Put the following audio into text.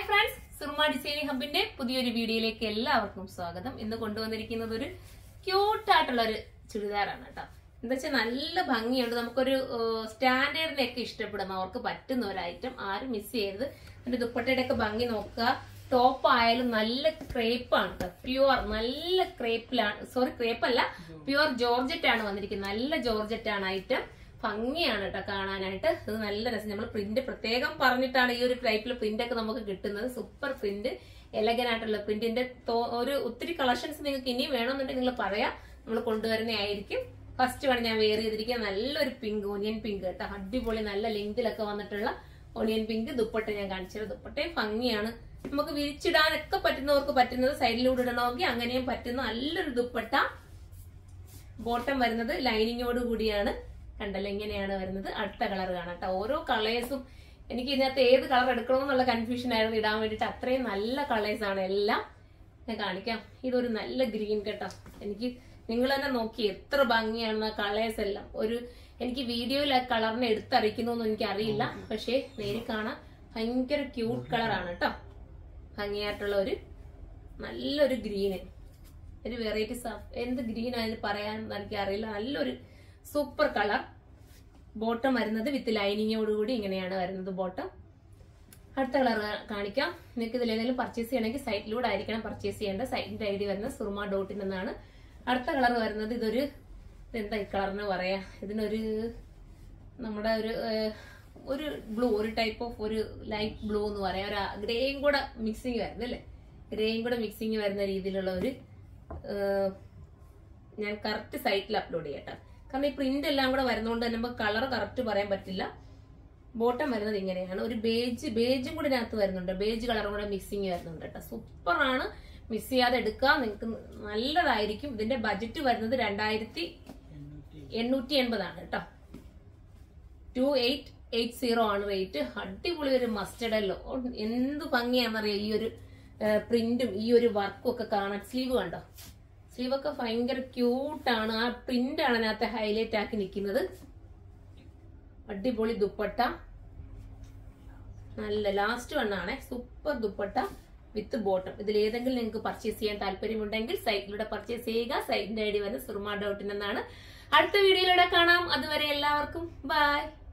friends Soorma designing ഹബിന്റെ പുതിയൊരു വീഡിയോയിലേക്ക് എല്ലാവർക്കും സ്വാഗതം ഇന്ന് കൊണ്ടുവന്നിരിക്കുന്നത് ഒരു ക്യൂട്ട് ആയിട്ടുള്ള ഒരു ചുരിദാറാണ് കേട്ടോ എന്താ വെച്ചാൽ നല്ല ഭംഗിയുണ്ട് നമുക്കൊരു സ്റ്റാൻഡേർഡിനെ ഒക്കെ ഇഷ്ടപ്പെടുന്നവർക്ക് പറ്റുന്ന ഒരു ഐറ്റം ആരും മിസ് ചെയ്യരുത് അതിന്റെ ദുപ്പട്ടയുടെ ഒക്കെ ഭംഗി നോക്കുക ടോപ്പ് ആയാലും നല്ല ക്രേപ്പാണ് കേട്ടോ പ്യുവർ നല്ല ക്രേപ്പിലാണ് സോറി ക്രേപ്പല്ല പ്യുവർ ജോർജറ്റ് ആണ് വന്നിരിക്കുന്നത് നല്ല ജോർജറ്റ് ആണ് ഐറ്റം ഭംഗിയാണ് കേട്ടോ കാണാനായിട്ട് ഇത് നല്ല രസം നമ്മൾ പ്രിന്റ് പ്രത്യേകം പറഞ്ഞിട്ടാണ് ഈ ഒരു ടൈപ്പിൽ പ്രിന്റ് ഒക്കെ നമുക്ക് കിട്ടുന്നത് സൂപ്പർ പ്രിന്റ് എലഗൻ ആയിട്ടുള്ള പ്രിന്റിന്റെ ഒരു ഒത്തിരി കളക്ഷൻസ് നിങ്ങൾക്ക് ഇനി വേണമെന്നുണ്ടെങ്കിൽ നിങ്ങൾ പറയാം നമ്മൾ കൊണ്ടുവരുന്നതായിരിക്കും ഫസ്റ്റ് വേണം ഞാൻ വെയർ ചെയ്തിരിക്കുക നല്ലൊരു പിങ്ക് ഓനിയൻ പിങ്ക് കേട്ടോ അടിപൊളി നല്ല ലെങ്തിലൊക്കെ വന്നിട്ടുള്ള ഓണിയൻ പിങ്ക് ദുപ്പട്ട ഞാൻ കാണിച്ചത് ദുപ്പട്ടയും ഭംഗിയാണ് നമുക്ക് വിരിച്ചിടാനൊക്കെ പറ്റുന്നവർക്ക് പറ്റുന്നത് സൈഡിലൂടെ ഇടണമെങ്കിൽ അങ്ങനെയും പറ്റുന്ന നല്ലൊരു ദുപ്പട്ട ബോട്ടം വരുന്നത് ലൈനിങ്ങോട് കൂടിയാണ് കണ്ടല്ലോ ഇങ്ങനെയാണ് വരുന്നത് അടുത്ത കളർ കാണാം കേട്ടോ ഓരോ കളേഴ്സും എനിക്ക് ഇതിനകത്ത് ഏത് കളർ എടുക്കണമെന്നുള്ള കൺഫ്യൂഷൻ ആയിരുന്നു ഇടാൻ വേണ്ടിയിട്ട് അത്രയും നല്ല കളേഴ്സ് ആണ് എല്ലാം ഞാൻ കാണിക്കാം ഇതൊരു നല്ല ഗ്രീൻ കേട്ടോ എനിക്ക് നിങ്ങൾ തന്നെ നോക്കി എത്ര ഭംഗിയാണ് കളേഴ്സ് എല്ലാം ഒരു എനിക്ക് വീഡിയോയിൽ ആ കളറിനെ എടുത്തറിയിക്കുന്നൊന്നും എനിക്ക് അറിയില്ല പക്ഷേ നേരിൽ കാണാൻ ഭയങ്കര ക്യൂട്ട് കളറാണ് കേട്ടോ ഭംഗിയായിട്ടുള്ള ഒരു നല്ലൊരു ഗ്രീന് ഒരു വെറൈറ്റി എന്ത് ഗ്രീൻ അതിന് പറയാൻ എനിക്ക് അറിയില്ല നല്ലൊരു സൂപ്പർ കളർ ബോട്ടം വരുന്നത് വിത്ത് ലൈനിങ്ങോട് കൂടി ഇങ്ങനെയാണ് വരുന്നത് ബോട്ടം അടുത്ത കളർ കാണിക്കാം നിങ്ങൾക്ക് ഇതിൽ ഏതെങ്കിലും പർച്ചേസ് ചെയ്യണമെങ്കിൽ സൈറ്റിലൂടെ ആയിരിക്കണം പർച്ചേസ് ചെയ്യേണ്ടത് സൈറ്റിന്റെ ഐ ഡി വരുന്നത് സുർമ ഡോട്ടിൻ എന്നാണ് അടുത്ത കളർ വരുന്നത് ഇതൊരു എന്താ ഈ കളറിന് പറയാ ഇതിനൊരു നമ്മുടെ ഒരു ഏഹ്, ഒരു ബ്ലൂ ഒരു ടൈപ്പ് ഓഫ് ഒരു ലൈറ്റ് ബ്ലൂ എന്ന് പറയാം ഒരു ഗ്രേയും കൂടെ മിക്സിങ് വരുന്നത് അല്ലേ ഗ്രേയും കൂടെ മിക്സിങ് വരുന്ന രീതിയിലുള്ള ഒരു ഏഹ്, ഞാൻ കറക്റ്റ് സൈറ്റിൽ അപ്ലോഡ് ചെയ്യട്ടെ കാരണം ഈ പ്രിന്റ് എല്ലാം കൂടെ വരുന്നതുകൊണ്ട് തന്നെ നമുക്ക് കളർ കറക്റ്റ് പറയാൻ പറ്റില്ല ബോട്ടം വരുന്നത് ഇങ്ങനെയാണ് ഒരു ബേജ് ബേജും കൂടി ഇതിനകത്ത് വരുന്നുണ്ട് ബേജ് കളറും കൂടെ മിക്സിങ് വരുന്നുണ്ട് കേട്ടോ സൂപ്പറാണ് മിസ് ചെയ്യാതെ എടുക്കാം നിങ്ങൾക്ക് നല്ലതായിരിക്കും ഇതിന്റെ ബജറ്റ് വരുന്നത് രണ്ടായിരത്തി എണ്ണൂറ്റി എൺപതാണ് കേട്ടോ ടു എയ്റ്റ് എയ്റ്റ് സീറോ ആണ് റേറ്റ് അടിപൊളി ഒരു മസ്റ്റഡല്ലോ എന്ത് ഭംഗിയാണെന്നറിയാം ഈ ഒരു പ്രിന്റും ഈ ഒരു വർക്കും ഒക്കെ കാണാൻ സ്ലീവ് കണ്ടോ സ്ലീവ് ഒക്കെ ഭയങ്കര ക്യൂട്ടാണ് ആ പ്രിന്റ് ആണ് അതിനകത്ത് ഹൈലൈറ്റ് ആക്കി നിൽക്കുന്നത് അടിപൊളി ദുപ്പട്ട നല്ല ലാസ്റ്റ് വണ്ണാണ് സൂപ്പർ ദുപ്പട്ട വിത്ത് ബോട്ടം ഇതിൽ ഏതെങ്കിലും നിങ്ങൾക്ക് പർച്ചേസ് ചെയ്യാൻ താല്പര്യമുണ്ടെങ്കിൽ സൈറ്റിലൂടെ പർച്ചേസ് ചെയ്യുക സൈറ്റിന്റെ ഐ ഡി വരുന്നത് സുർമ ഡോട്ടിൻ എന്നാണ് അടുത്ത വീഡിയോയിലൂടെ കാണാം അതുവരെ എല്ലാവർക്കും ബൈ